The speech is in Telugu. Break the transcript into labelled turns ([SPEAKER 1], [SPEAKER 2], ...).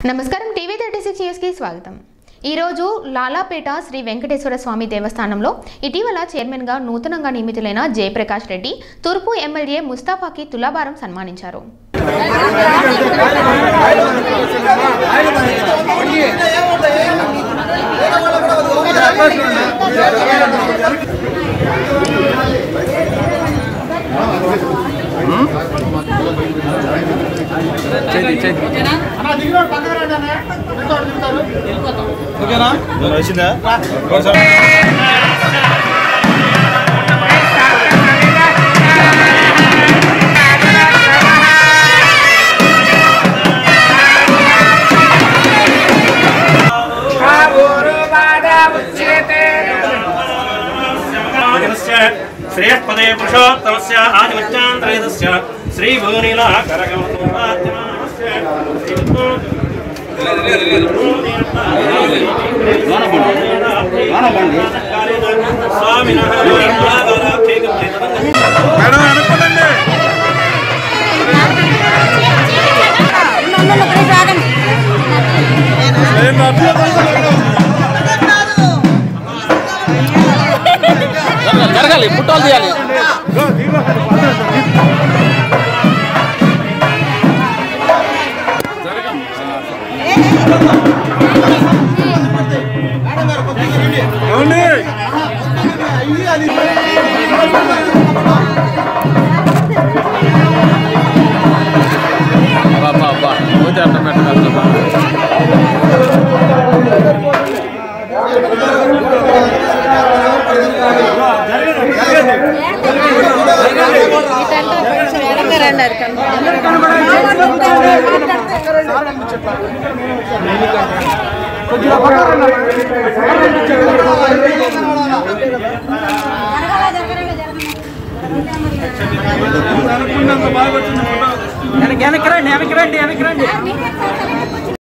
[SPEAKER 1] నమస్కారం టీవీ థర్టీ సిక్స్ న్యూస్కి స్వాగతం ఈరోజు లాలాపేట శ్రీ వెంకటేశ్వర స్వామి దేవస్థానంలో ఇటీవల చైర్మన్గా నూతనంగా నియమితులైన జయప్రకాష్ రెడ్డి తూర్పు ఎమ్మెల్యే ముస్తాఫాకి తులాభారం సన్మానించారు
[SPEAKER 2] వచ్చిందా
[SPEAKER 3] శ్రేయపదే పురుషోత్తమస్య ఆదిమత్యాంతరేదస్య శ్రీభూనిలా స్వామిన
[SPEAKER 2] మేడం అనుకోండి
[SPEAKER 4] జరగాలి పుట్టాలు తీయాలి
[SPEAKER 2] ఏమండి
[SPEAKER 4] అబ్బా అబ్బా పోతే అర్థం పెట్టగలరు
[SPEAKER 2] అనుకున్నంత బాగా వచ్చింది ఫోటో
[SPEAKER 5] వెనక్కి రండి వెనక్కి రండి వెనక్కి రండి